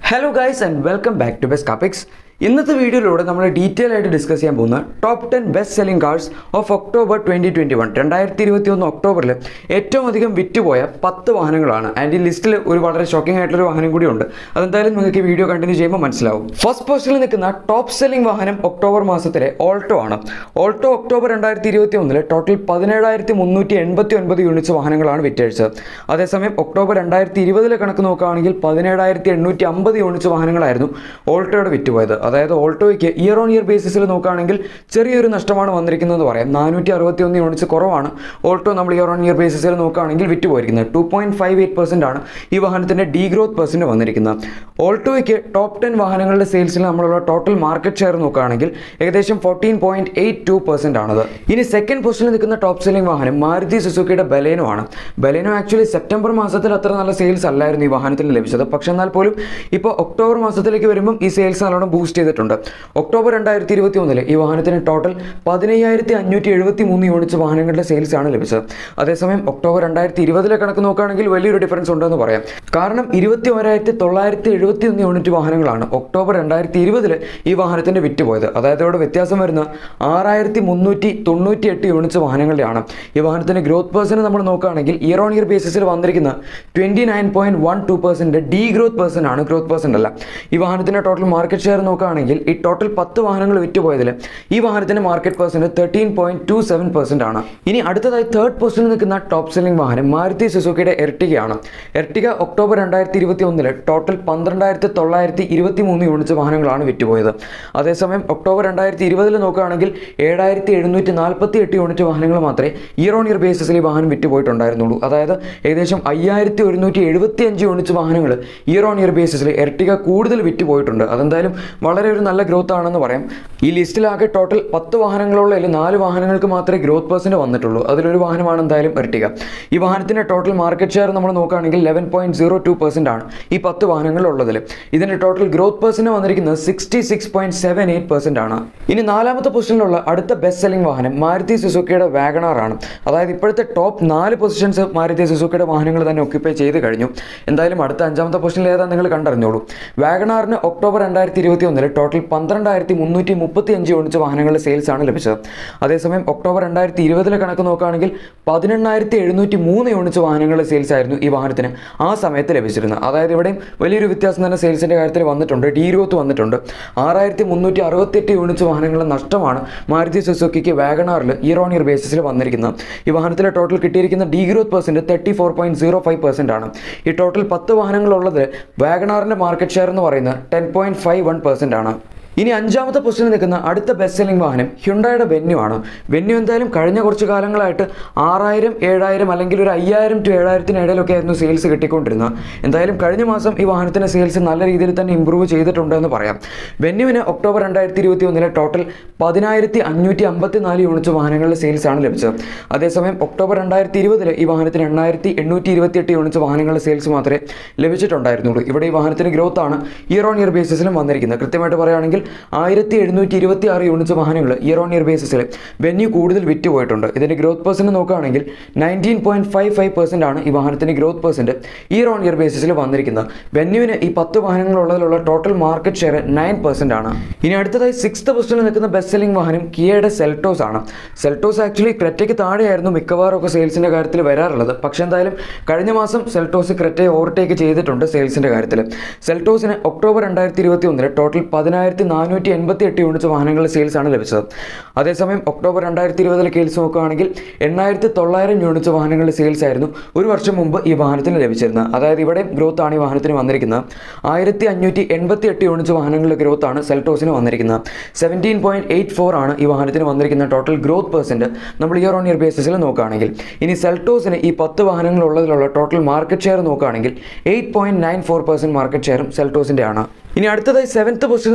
hello guys and welcome back to best കാപ്പിക്സ് ഇന്നത്തെ വീഡിയോയിലൂടെ നമ്മൾ ഡീറ്റെയിൽ ആയിട്ട് ഡിസ്കസ് ചെയ്യാൻ പോകുന്ന top ten best selling cars of October twenty twenty one രണ്ടായിരത്തി ഇരുപത്തി ഒന്ന് ഒക്ടോബറിൽ ഏറ്റവും അധികം വിറ്റുപോയ പത്ത് വാഹനങ്ങളാണ് ആൻഡ് ഈ ലിസ്റ്റിൽ ഒരു വളരെ ഷോക്കിംഗ് ആയിട്ടുള്ള വാഹനം കൂടി ഉണ്ട് അതെന്തായാലും നിങ്ങൾക്ക് ഈ വീഡിയോ കണ്ടിന്യൂ ചെയ്യുമ്പോൾ മനസ്സിലാവും ഫസ്റ്റ് പോസ്റ്റിൽ നിൽക്കുന്ന ടോപ്പ് സെല്ലിംഗ് വാഹനം ഒക്ടോബർ മാസത്തിലെ ഓൾട്ടോ ആണ് ഓൾട്ടോ ഒക്ടോബർ രണ്ടായിരത്തി ഇരുപത്തി ഒന്നിൽ ടോട്ടൽ പതിനേഴായിരത്തി മുന്നൂറ്റി എൺപത്തി ഒൻപത് യൂണിറ്റ്സ് വാഹനങ്ങളാണ് വിറ്റഴിച്ചത് അതേസമയം ഒക്ടോബർ രണ്ടായിരത്തി ഇരുപതിലെ കണക്ക് നോക്കുകയാണെങ്കിൽ പതിനേഴായിരത്തി എണ്ണൂറ്റി അമ്പത് യൂണിറ്റ്സ് വാഹനങ്ങളായിരുന്നു ഓൾട്ടോയുടെ വിറ്റുപോയത് അതായത് ഓൾട്ടോയ്ക്ക് ഇയർ ഓൺ ഇയർ ബേസിസിൽ നോക്കുകയാണെങ്കിൽ ചെറിയൊരു നഷ്ടമാണ് വന്നിരിക്കുന്നതെന്ന് പറയാം നാനൂറ്റി അറുപത്തി ഒന്ന് യൂണിറ്റ്സ് കുറവാണ് ഓൾട്ടോ നമ്മൾ ഇയർ ഓൺ ഇയർ ബേസിസിൽ നോക്കുകയാണെങ്കിൽ വിറ്റുപോയിരിക്കുന്നത് two point five eight percent ആണ് ഈ വാഹനത്തിൻ്റെ ഡീ ഗ്രോത്ത് പെർസെൻറ്റ് വന്നിരിക്കുന്നത് ഓൾട്ടോയ്ക്ക് ടോപ്പ് ടെൻ വാഹനങ്ങളുടെ സെയിൽസിൽ നമ്മളുള്ള ടോട്ടൽ മാർക്കറ്റ് ഷെയർ നോക്കുകയാണെങ്കിൽ ഏകദേശം fourteen point eight two percent ആണത് ഇനി സെക്കൻഡ് പൊസിഷനിൽ നിൽക്കുന്ന ടോപ്പ് സെല്ലിംഗ് വാഹനം മാരുതി സുസുക്കിയുടെ ബലേനോ ആണ് ബലേനോ ആക്ച്വലി സെപ്റ്റംബർ മാസത്തിൽ അത്ര നല്ല സെയിൽസ് അല്ലായിരുന്നു ഈ വാഹനത്തിന് ലഭിച്ചത് പക്ഷെ എന്നാൽ പോലും ഇപ്പോൾ ഒക്ടോബർ മാസത്തിലേക്ക് വരുമ്പം ഈ സെയിൽസ് നല്ലോണം ബൂസ്റ്റ് ചെയ്തിട്ടുണ്ട് ഒക്ടോബർ രണ്ടായിരത്തി ഇരുപത്തി ഒന്നിൽ ഈ വാഹനത്തിന് ടോട്ടൽ പതിനയ്യായിരത്തി അഞ്ഞൂറ്റി എഴുപത്തി മൂന്ന് യൂണിറ്റ്സ് വാഹനങ്ങളുടെ സെയിൽസ് ആണ് ലഭിച്ചത് അതേസമയം ഒക്ടോബർ രണ്ടായിരത്തി ഇരുപതിലെ കണക്ക് നോക്കുകയാണെങ്കിൽ വലിയൊരു ഡിഫറൻസ് ഉണ്ടെന്ന് പറയാം കാരണം ഇരുപത്തി ഒരായിരത്തി തൊള്ളായിരത്തി എഴുപത്തി ഒന്ന് യൂണിറ്റ് വാഹനങ്ങളാണ് ഒക്ടോബർ രണ്ടായിരത്തി ഇരുപതിൽ ഈ വാഹനത്തിൻ്റെ വിറ്റുപോയത് അതായത് ഇവിടെ വ്യത്യാസം വരുന്ന ആറായിരത്തി മുന്നൂറ്റി തൊണ്ണൂറ്റി എട്ട് യൂണിറ്റ്സ് വാഹനങ്ങളുടെയാണ് ഈ വാഹനത്തിൻ്റെ ഗ്രോത്ത് പേഴ്സൺ നമ്മൾ നോക്കുകയാണെങ്കിൽ ഇയർ ഓൺ ഇയർ ബേസിസിൽ വന്നിരിക്കുന്ന twenty nine point one two percent degrowth percent ആണ് ഗ്രോത്ത് പേഴ്സൺ അല്ല ഈ വാഹനത്തിൻ്റെ ടോട്ടൽ മാർക്കറ്റ് ഷെയർ നോക്കുകയാണെങ്കിൽ ഈ ടോട്ടൽ പത്ത് വാഹനങ്ങൾ വിറ്റുപോയതിൽ ഈ വാഹനത്തിൻ്റെ market percent thirteen point two seven percent ആണ് ഇനി അടുത്തതായി തേർഡ് പൊസിഷനിൽ നിൽക്കുന്ന ടോപ്പ് സെല്ലിംഗ് വാഹനം മാരുതി സുസുക്കിയുടെ എർട്ടികയാണ് എർട്ടിക ഒക്ടോബർ രണ്ടായിരത്തി ഇരുപത്തി ഒന്നിൽ ടോട്ടൽ പന്ത്രണ്ടായിരത്തി തൊള്ളായിരത്തി ഇരുപത്തി മൂന്ന് യൂണിറ്റ്സ് വാഹനങ്ങളാണ് വിറ്റുപോയത് അതേസമയം ഒക്ടോബർ രണ്ടായിരത്തി ഇരുപതിൽ നോക്കുകയാണെങ്കിൽ ഏഴായിരത്തി എഴുന്നൂറ്റി നാൽപ്പത്തി എട്ട് യൂണിറ്റ് വാഹനങ്ങൾ മാത്രമേ ഇയർ ഓൺ ഇയർ ബേസിസിൽ ഈ വാഹനം വിറ്റുപോയിട്ടുണ്ടായിരുന്നുള്ളൂ അതായത് ഏകദേശം അയ്യായിരത്തി ഒരുന്നൂറ്റി എഴുപത്തി അഞ്ച് യൂണിറ്റ്സ് വാഹനങ്ങൾ ഇയർ ഓൺ ഇയർ ബേസിസിൽ എർട്ടിക കൂടുതൽ വിറ്റുപോയിട്ടുണ്ട് അതെന്തായാലും വളരെ ഒരു നല്ല ഗ്രോത്ത് ആണെന്ന് പറയാം ഈ ലിസ്റ്റിലാകെ ടോട്ടൽ പത്ത് വാഹനങ്ങളുള്ളതിൽ നാല് വാഹനങ്ങൾക്ക് മാത്രമേ ഗ്രോത്ത് പേഴ്സൻറ്റ് വന്നിട്ടുള്ളൂ അതിലൊരു വാഹനമാണ് എന്തായാലും എർട്ടിക ഈ വാഹനത്തിൻ്റെ ടോട്ടൽ മാർക്കറ്റ് ഷെയർ നമ്മൾ നോക്കുകയാണെങ്കിൽ eleven point zero two percent ആണ് ഈ പത്ത് വാഹനങ്ങളുള്ളതിൽ ഇതിൻ്റെ ടോട്ടൽ ഗ്രോത്ത് പേഴ്സൻറ്റ് വന്നിരിക്കുന്നത് sixty six point seven eight percent ആണ് ഇനി നാലാമത്തെ പൊസിഷനിലുള്ള അടുത്ത ബെസ്റ്റ് സെല്ലിംഗ് വാഹനം മാരുതി സുസുക്കിയുടെ വാഗണാർ ആണ് അതായത് ഇപ്പോഴത്തെ ടോപ്പ് നാല് പൊസിഷൻസ് മാരുതി സുസുക്കിയുടെ വാഹനങ്ങൾ തന്നെ ഒക്യുപ്പൈ ചെയ്ത് കഴിഞ്ഞു എന്തായാലും അടുത്ത അഞ്ചാമത്തെ പൊസിഷനിൽ ഏതാ നിങ്ങൾ കണ്ടറിഞ്ഞോളൂ വാഗണാറിന് ഒക്ടോബർ രണ്ടായിരത്തി ഇരുപത്തി ഒന്നിൽ ടോട്ടൽ പന്ത്രണ്ടായിരത്തി മുന്നൂറ്റി മുപ്പത്തി അഞ്ച് യൂണിറ്റ് വാഹനങ്ങളുടെ സെയിൽസ് ആണ് ലഭിച്ചത് അതേസമയം ഒക്ടോബർ രണ്ടായിരത്തി ഇരുപതിലെ കണക്ക് നോക്കുകയാണെങ്കിൽ പതിനെണ്ണായിരത്തി എഴുന്നൂറ്റി മൂന്ന് യൂണിറ്റ് വാഹനങ്ങളുടെ സെയിൽസ് ആയിരുന്നു ഈ വാഹനത്തിന് ആ സമയത്ത് ലഭിച്ചിരുന്നത് അതായത് ഇവിടെയും വലിയൊരു വ്യത്യാസം തന്നെ സെയിൽസിൻ്റെ കാര്യത്തിൽ വന്നിട്ടുണ്ട് ഡീ ഗ്രോത്ത് വന്നിട്ടുണ്ട് ആറായിരത്തി മുന്നൂറ്റി അറുപത്തെട്ട് യൂണിറ്റ് വാഹനങ്ങളുടെ നഷ്ടമാണ് മാരുതി സുസുക്കിക്ക് വാഗണാറിൽ ഇയർ ഓൺ ഇയർ ബേസിസിൽ വന്നിരിക്കുന്നത് ഈ വാഹനത്തിലെ ടോട്ടൽ കിട്ടിയിരിക്കുന്ന degrowth percent thirty four point zero five percent ആണ് ഈ ടോട്ടൽ പത്ത് വാഹനങ്ങളുള്ളത് വാഗണാറിൻ്റെ മാർക്കറ്റ് ഷെയർ എന്ന് പറയുന്നത് ten point five one percent ആണ് ഇനി അഞ്ചാമത്തെ പൊസിഷനിൽ നിൽക്കുന്ന അടുത്ത ബെസ്റ്റ് സെല്ലിംഗ് വാഹനം ഹ്യുണ്ടായുടെ വെന്യു ആണ് വെന്യു എന്തായാലും കഴിഞ്ഞ കുറച്ച് കാലങ്ങളായിട്ട് ആറായിരം ഏഴായിരം അല്ലെങ്കിൽ ഒരു അയ്യായിരം ടു ഏഴായിരത്തിന് ഇടയിലൊക്കെ ആയിരുന്നു സെയിൽസ് കിട്ടിക്കൊണ്ടിരുന്നത് എന്തായാലും കഴിഞ്ഞ മാസം ഈ വാഹനത്തിൻ്റെ സെയിൽസ് നല്ല രീതിയിൽ തന്നെ ഇമ്പ്രൂവ് ചെയ്തിട്ടുണ്ട് എന്ന് പറയാം വെന്യുവിന് ഒക്ടോബർ രണ്ടായിരത്തി ഇരുപത്തി ഒന്നിലെ ടോട്ടൽ പതിനായിരത്തി അഞ്ഞൂറ്റി അമ്പത്തി നാല് യൂണിറ്റ് വാഹനങ്ങളുടെ സെയിൽസ് ആണ് ലഭിച്ചത് അതേസമയം ഒക്ടോബർ രണ്ടായിരത്തി ഇരുപതിൽ ഈ വാഹനത്തിന് എണ്ണായിരത്തി എണ്ണൂറ്റി ഇരുപത്തി എട്ട് യൂണിറ്റ് വാഹനങ്ങളുടെ സെയിൽസ് മാത്രമേ ലഭിച്ചിട്ടുണ്ടായിരുന്നുള്ളൂ ഇവിടെ ഈ വാഹനത്തിന് ഗ്രോത്ത് ആണ് ഇയർ ഓൺ ഇയർ ബേസിസിലും വന്നിരിക്കുന്നത് കൃത്യമായിട്ട് പറയുകയാണെങ്കിൽ ആയിരത്തി എഴുന്നൂറ്റി ഇരുപത്തി ആറ് യൂണിറ്റ്സ് വാഹനങ്ങൾ ഇയർ ഓൺ ഇയർ ബേസിസിൽ വെന്യൂ കൂടുതൽ വിറ്റ് പോയിട്ടുണ്ട് ഇതിൻ്റെ ഗ്രോത്ത് പെർസെൻറ്റ് നോക്കുകയാണെങ്കിൽ nineteen point five five percent ആണ് ഈ വാഹനത്തിൻ്റെ growth percent year on year ബേസിസിൽ വന്നിരിക്കുന്നത് വെന്യൂവിന് ഈ പത്ത് വാഹനങ്ങളുള്ളതിലുള്ള total market share nine percent ആണ് ഇനി അടുത്തതായി സിക്സ്ത് പൊസിഷനിൽ നിൽക്കുന്ന ബെസ്റ്റ് സെല്ലിംഗ് വാഹനം കിയയുടെ സെൽട്ടോസ് ആണ് സെൽട്ടോസ് ആക്ച്വലി ക്രെറ്റയ്ക്ക് താഴെയായിരുന്നു മിക്കവാറും ഒക്കെ സെയിൽസിൻ്റെ കാര്യത്തിൽ വരാറുള്ളത് പക്ഷേ എന്തായാലും കഴിഞ്ഞ മാസം സെൽട്ടോസ് ക്രെറ്റയെ ഓവർടേക്ക് ചെയ്തിട്ടുണ്ട് സെയിൽസിൻ്റെ കാര്യത്തിൽ സെൽട്ടോസിന് ഒക്ടോബർ രണ്ടായിരത്തി ഇരുപത്തി ഒന്നിൽ ടോട്ടൽ പതിനായിരത്തി നാനൂറ്റി എൺപത്തി എട്ട് യൂണിറ്റ് വാഹനങ്ങളുടെ സെയിൽസ് ആണ് ലഭിച്ചത് അതേസമയം ഒക്ടോബർ രണ്ടായിരത്തി ഇരുപതിലെ കേസ് നോക്കുകയാണെങ്കിൽ എണ്ണായിരത്തി തൊള്ളായിരം യൂണിറ്റ് വാഹനങ്ങളുടെ സെയിൽസ് ആയിരുന്നു ഒരു വർഷം മുമ്പ് ഈ വാഹനത്തിന് ലഭിച്ചിരുന്നത് അതായത് ഇവിടെ ഗ്രോത്ത് ആണ് ഈ വാഹനത്തിന് വന്നിരിക്കുന്നത് ആയിരത്തി അഞ്ഞൂറ്റി എൺപത്തി എട്ട് യൂണിറ്റ് വാഹനങ്ങളുടെ ഗ്രോത്ത് ആണ് സെൽട്ടോസിന് വന്നിരിക്കുന്നത് സെവൻറ്റീൻ പോയിന്റ് എയ്റ്റ് ഫോർ ആണ് ഈ വാഹനത്തിന് വന്നിരിക്കുന്ന ടോട്ടൽ ഗ്രോത്ത് പെർസെൻറ്റ് നമ്മൾ ഇയർ ഓൺ ഇയർ ബേസിസിൽ നോക്കുകയാണെങ്കിൽ ഇനി സെൽട്ടോസിന് ഈ പത്ത് വാഹനങ്ങളുള്ളതിലുള്ള ടോട്ടൽ മാർക്കറ്റ് ഷെയർ നോക്കുകയാണെങ്കിൽ eight point nine four percent market ഷെയറും സെൽട്ടോസിൻ്റെ ആണ് ഇനി അടുത്തതായി സെവൻത്ത് പൊസിഷനിൽ നിൽക്കുന്ന ടോപ്പ്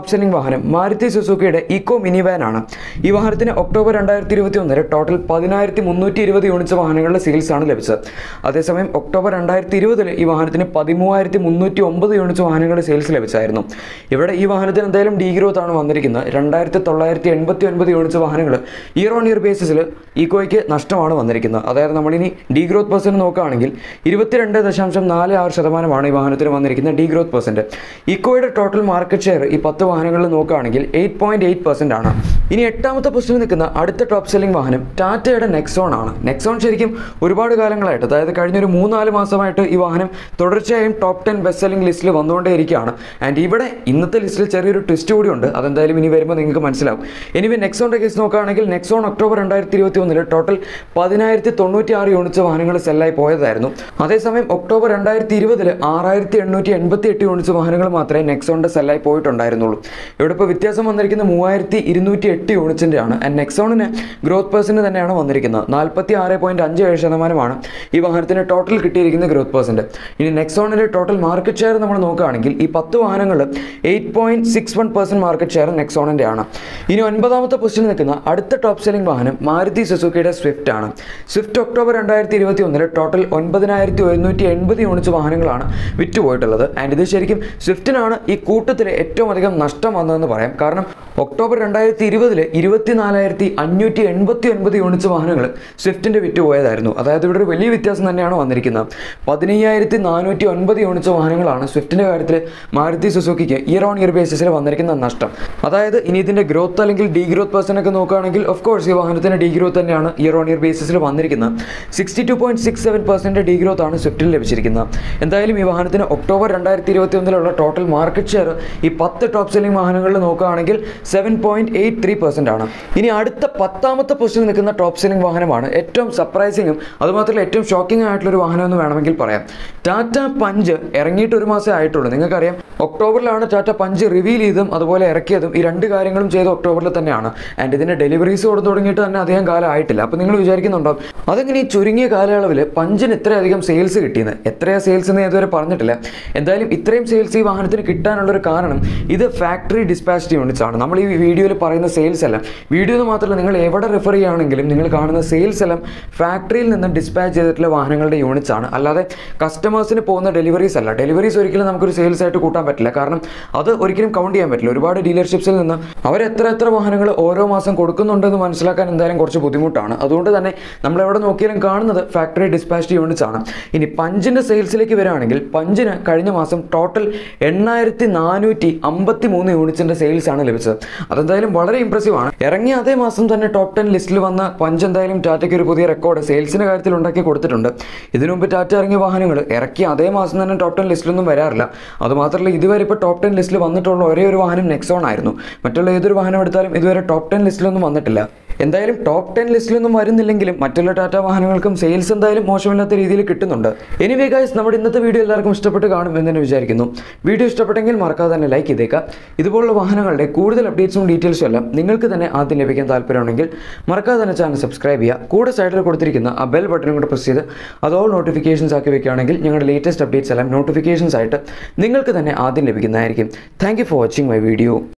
ടോപ്പ് സെല്ലിംഗ് വാഹനം മാരുതി സുസുക്കിയുടെ ഇക്കോ മിനി വാൻ ആണ് ഈ വാഹനത്തിന് ഒക്ടോബർ രണ്ടായിരത്തി ഇരുപത്തി ഒന്നിന് ടോട്ടൽ പതിനായിരത്തി മുന്നൂറ്റി ഇരുപത് യൂണിറ്റ്സ് വാഹനങ്ങളുടെ സെയിൽസ് ആണ് ലഭിച്ചത് അതേസമയം ഒക്ടോബർ രണ്ടായിരത്തി ഇരുപതിൽ ഈ വാഹനത്തിന് പതിമൂവായിരത്തി മുന്നൂറ്റി ഒമ്പത് യൂണിറ്റ്സ് വാഹനങ്ങളുടെ സെയിൽസ് ലഭിച്ചായിരുന്നു ഇവിടെ ഈ വാഹനത്തിന് എന്തായാലും ഡീ ഗ്രോത്ത് ആണ് വന്നിരിക്കുന്നത് രണ്ടായിരത്തി തൊള്ളായിരത്തി എൺപത്തി ഒൻപത് യൂണിറ്റ്സ് വാഹനങ്ങൾ ഇയർ ഓൺ ഇയർ ബേസിസിൽ ഈക്കോയ്ക്ക് നഷ്ടമാണ് വന്നിരിക്കുന്നത് അതായത് നമ്മളിനി ഡീ ഗ്രോത്ത് പെർസെൻറ്റ് നോക്കുകയാണെങ്കിൽ ഇരുപത്തിരണ്ട് ദശാംശം നാല് ആറ് ശതമാനമാണ് ഈ വാഹനത്തിന് വന്നിരിക്കുന്ന ഡീ ഗ്രോത്ത് പെർസെൻറ്റ് ഇക്കോയുടെ ടോട്ടൽ മാർക്കറ്റ് ഷെയർ ഈ പത്ത് വാഹനങ്ങളിൽ നോക്കുകയാണെങ്കിൽ എയ്റ്റ് പോയിന്റ് എയ്റ്റ് പെർസെൻ്റ് ആണ് ഇനി എട്ടാമത്തെ പൊസിഷനിൽ നിൽക്കുന്ന അടുത്ത ടോപ്പ് സെല്ലിംഗ് വാഹനം ടാറ്റയുടെ നെക്സോൺ ആണ് നെക്സോൺ ശരിക്കും ഒരുപാട് കാലങ്ങളായിട്ട് അതായത് കഴിഞ്ഞൊരു മൂന്നാല് മാസമായിട്ട് ഈ വാഹനം തുടർച്ചയായും ടോപ്പ് ടെൻ ബെസ്റ്റ് സെല്ലിംഗ് ലിസ്റ്റിൽ വന്നുകൊണ്ടേയിരിക്കുകയാണ് ആൻഡ് ഇവിടെ ഇന്നത്തെ ലിസ്റ്റിൽ ചെറിയൊരു ട്വിസ്റ്റ് കൂടി ഉണ്ട് അതെന്തായാലും ഇനി വരുമ്പോൾ നിങ്ങൾക്ക് മനസ്സിലാവും ഇനി നെക്സോണിൻ്റെ കേസ് നോക്കുകയാണെങ്കിൽ നെക്സോൺ ഒക്ടോബർ രണ്ടായിരത്തി ഇരുപത്തി ഒന്നിൽ ടോട്ടൽ പതിനായിരത്തി തൊണ്ണൂറ്റി ആറ് യൂണിറ്റ്സ് വാഹനങ്ങൾ സെല്ലായി പോയതായിരുന്നു അതേസമയം ഒക്ടോബർ രണ്ടായിരത്തി ഇരുപതിൽ ആറായിരത്തി എണ്ണൂറ്റി എൺപത്തി എട്ട് യൂണിറ്റ്സ് വാഹനങ്ങൾ മാത്രമേ നെക്സോണിൻ്റെ സെല്ലായി പോയിട്ടുണ്ടായിരുന്നുള്ളൂ ഇവിടെ ഇപ്പോൾ വ്യത്യാസം വന്നിരിക്കുന്ന മൂവായിരത്തി ഇരുന്നൂറ്റി എട്ട് യൂണിറ്റ്സിൻ്റെ ആണ് ആൻഡ് നെക്സോണിന് ഗ്രോത്ത് പേഴ്സൻറ്റ് തന്നെയാണ് വന്നിരിക്കുന്നത് നാൽപ്പത്തി ആറ് പോയിന്റ് അഞ്ച് ഏഴ് ശതമാനമാണ് ഈ വാഹനത്തിന് ടോട്ടൽ കിട്ടിയിരിക്കുന്ന ഗ്രോത്ത് പേഴ്സൻറ്റ് ഇനി നെക്സോണിൻ്റെ ടോട്ടൽ മാർക്കറ്റ് ഷെയർ നമ്മൾ നോക്കുകയാണെങ്കിൽ ഈ പത്ത് വാഹനങ്ങൾ eight point six one percent market share നെക്സോണിൻ്റെ ആണ് ഇനി ഒൻപതാമത്തെ പൊസിഷനിൽ നിൽക്കുന്ന അടുത്ത ടോപ്പ് സെല്ലിംഗ് വാഹനം മാരുതി സുസുക്കിയുടെ സ്വിഫ്റ്റ് ആണ് സ്വിഫ്റ്റ് ഒക്ടോബർ രണ്ടായിരത്തി ഇരുപത്തി ഒന്നിൽ ടോട്ടൽ ഒൻപതിനായിരത്തി ഒരുന്നൂറ്റി എൺപത് യൂണിറ്റ്സ് വാഹനങ്ങളാണ് വിറ്റുപോയിട്ടുള്ളത് ആൻഡ് ഇത് ശരിക്കും സ്വിഫ്റ്റിനാണ് ഈ കൂട്ടത്തിൽ ഏറ്റവും അധികം നഷ്ടം വന്നതെന്ന് പറയാം കാരണം ഒക്ടോബർ രണ്ടായിരത്തി ഇരുപതിൽ ഇരുപത്തിനാലായിരത്തി അഞ്ഞൂറ്റി എൺപത്തി ഒൻപത് യൂണിറ്റ്സ് വാഹനങ്ങൾ സ്വിഫ്റ്റിൻ്റെ വിറ്റുപോയതായിരുന്നു അതായത് ഇവിടെ ഒരു വലിയ വ്യത്യാസം തന്നെയാണ് വന്നിരിക്കുന്നത് പതിനയ്യായിരത്തി നാനൂറ്റി ഒൻപത് യൂണിറ്റ്സ് വാഹനങ്ങളാണ് സ്വിഫ്റ്റിൻ്റെ കാര്യത്തിൽ മാരുതി സുസുക്കിക്ക് ഇയർ ഓൺ ഇയർ ബേസിസിൽ വന്നിരിക്കുന്ന നഷ്ടം അതായത് ഇനി ഇതിൻ്റെ ഗ്രോത്ത് അല്ലെങ്കിൽ ഡീ ഗ്രോത്ത് പേഴ്സൺ ഒക്കെ നോക്കുകയാണെങ്കിൽ ഓഫ് കോഴ്സ് ഈ വാഹനത്തിന് ഡീ ഗ്രോത്ത് തന്നെയാണ് ഇയർ ഓൺ ഇയർ ബേസിസിൽ വന്നിരിക്കുന്നത് sixty two point six seven percent degrowth ആണ് സ്വിഫ്റ്റിൽ ലഭിച്ചിരിക്കുന്നത് എന്തായാലും ഈ വാഹനത്തിന് ഒക്ടോബർ രണ്ടായിരത്തി ഇരുപത്തി ഒന്നിലുള്ള ടോട്ടൽ മാർക്കറ്റ് ഷെയർ ഈ പത്ത് ടോപ്പ് സെല്ലിംഗ് വാഹനങ്ങളിൽ നോക്കുകയാണെങ്കിൽ seven point eight three percent ആണ് ഇനി അടുത്ത പത്താമത്തെ പൊസിഷനിൽ നിൽക്കുന്ന ടോപ്പ് സെല്ലിംഗ് വാഹനമാണ് ഏറ്റവും സർപ്രൈസിങ്ങും അതുമാത്രമല്ല ഏറ്റവും ഷോക്കിംഗ് ആയിട്ടുള്ളൊരു വാഹനം എന്ന് വേണമെങ്കിൽ പറയാം ടാറ്റ പഞ്ച് ഇറങ്ങിയിട്ട് ഒരു മാസമേ ആയിട്ടുള്ളൂ നിങ്ങൾക്കറിയാം ഒക്ടോബറിലാണ് ടാറ്റ പഞ്ച് റിവീൽ ചെയ്തതും അതുപോലെ ഇറക്കിയതും ഈ രണ്ട് കാര്യങ്ങളും ചെയ്ത് ഒക്ടോബറിൽ തന്നെയാണ് ആൻഡ് ഇതിൻ്റെ ഡെലിവറീസ് കൊടുത്തു തുടങ്ങിയിട്ട് തന്നെ അധികം കാലം ആയിട്ടില്ല അപ്പോൾ നിങ്ങൾ വിചാരിക്കുന്നുണ്ടോ അതെങ്ങനെ ഈ ചുരുങ്ങിയ കാലയളവിൽ പഞ്ചിന് ഇത്രയധികം സെയിൽസ് കിട്ടിയെന്ന് എത്രയാ സെയിൽസ് എന്ന് ഞാൻ ഇതുവരെ പറഞ്ഞിട്ടില്ല എന്തായാലും ഇത്രയും സെയിൽസ് ഈ വാഹനത്തിന് കിട്ടാനുള്ളൊരു കാരണം ഇത് ഫാക്ടറി ഡിസ്പാച്ച് യൂണിറ്റ്സ് ആണ് നമ്മൾ ഈ വീഡിയോയിൽ പറയുന്ന സെയിൽസ് എല്ലാം വീഡിയോ എന്ന് മാത്രമല്ല നിങ്ങൾ എവിടെ റെഫർ ചെയ്യുകയാണെങ്കിലും നിങ്ങൾ കാണുന്ന സെയിൽസ് എല്ലാം ഫാക്ടറിയിൽ നിന്ന് ഡിസ്പാച്ച് ചെയ്തിട്ടുള്ള വാഹനങ്ങളുടെ യൂണിറ്റ്സ് ആണ് അല്ലാതെ കസ്റ്റമേഴ്സിന് പോകുന്ന ഡെലിവറീസ് അല്ല ഡെലിവറീസ് ഒരിക്കലും നമുക്കൊരു സെയിൽസ് ആയിട്ട് കൂട്ടാൻ പറ്റില്ല കാരണം അത് ഒരിക്കലും കൗണ്ട് ചെയ്യാൻ പറ്റില്ല ഒരുപാട് ഡീലർഷിപ്സിൽ നിന്ന് അവർ എത്ര എത്ര വാഹനങ്ങൾ ഓരോ മാസം കൊടുക്കുന്നുണ്ടെന്ന് മനസ്സിലാക്കാൻ എന്തായാലും കുറച്ച് ബുദ്ധിമുട്ടാണ് അതുകൊണ്ട് തന്നെ നമ്മൾ എവിടെ നോക്കിയാലും കാണുന്നത് ഫാക്ടറി ഡിസ്പാച്ച് യൂണിറ്റ്സ് ആണ് ഇനി പഞ്ചിൻ്റെ സെയിൽസിലേക്ക് വരികയാണെങ്കിൽ പഞ്ചിന് കഴിഞ്ഞ മാസം ടോട്ടൽ എണ്ണായിരത്തി നാനൂറ്റി അമ്പത്തി മൂന്ന് യൂണിറ്റ്സിൻ്റെ സെയിൽസ് ആണ് ലഭിച്ചത് അതെന്തായാലും വളരെ ഇംപ്രസീവ് ആണ് ഇറങ്ങിയ അതേ മാസം തന്നെ ടോപ്പ് ടെൻ ലിസ്റ്റിൽ വന്ന പഞ്ച് എന്തായാലും ടാറ്റയ്ക്ക് ഒരു പുതിയ റെക്കോർഡ് സെയിൽസിൻ്റെ കാര്യത്തിൽ ഉണ്ടാക്കി കൊടുത്തിട്ടുണ്ട് ഇതിനു മുമ്പ് ടാറ്റ ഇറങ്ങിയ വാഹനങ്ങൾ ഇറക്കിയ അതേ മാസം തന്നെ ടോപ്പ് ടെൻ ലിസ്റ്റിലൊന്നും വരാറില്ല അതുമാത്രമല്ല ഇതുവരെ ഇപ്പോൾ ടോപ്പ് ടെൻ ലിസ്റ്റിൽ വന്നിട്ടുള്ള ഒരേ ഒരു വാഹനം നെക്സോൺ ആയിരുന്നു മറ്റുള്ള ഏതൊരു വാഹനം എടുത്താലും ഇതുവരെ ടോപ്പ് ടെൻ ലിസ്റ്റിലൊന്നും വന്നിട്ടില്ല എന്തായാലും ടോപ്പ് ടെൻ ലിസ്റ്റിലൊന്നും വരുന്നില്ലെങ്കിലും മറ്റുള്ള ടാറ്റ വാഹനങ്ങൾക്കും സെയിൽസ് എന്തായാലും മോശമില്ലാത്ത രീതിയിൽ കിട്ടുന്നുണ്ട് എനിവേ ഗൈസ് നമ്മുടെ ഇന്നത്തെ വീഡിയോ എല്ലാവർക്കും ഇഷ്ടപ്പെട്ട് കാണും എന്ന് തന്നെ വിചാരിക്കുന്നു വീഡിയോ ഇഷ്ടപ്പെട്ടെങ്കിൽ മറക്കാതെ തന്നെ ലൈക്ക് ചെയ്തേക്കാം ഇതുപോലുള്ള വാഹനങ്ങളുടെ കൂടുതൽ അപ്ഡേറ്റ്സും ഡീറ്റെയിൽസും എല്ലാം നിങ്ങൾക്ക് തന്നെ ആദ്യം ലഭിക്കാൻ താല്പര്യമുണ്ടെങ്കിൽ മറക്കാതെ തന്നെ ചാനൽ സബ്സ്ക്രൈബ് ചെയ്യുക കൂടെ സൈഡിൽ കൊടുത്തിരിക്കുന്ന ആ ബെൽ ബട്ടണും കൂടെ പ്രസ് ചെയ്ത് അത് ഓൾ നോട്ടിഫിക്കേഷൻസ് ആക്കി വെക്കുകയാണെങ്കിൽ ഞങ്ങളുടെ ലേറ്റസ്റ്റ് അപ്ഡേറ്റ്സ് എല്ലാം നോട്ടിഫിക്കേഷൻസ് ആയിട്ട് നിങ്ങൾക്ക് തന്നെ ആദ്യം ലഭിക്കുന്നതായിരിക്കും thank for watching my video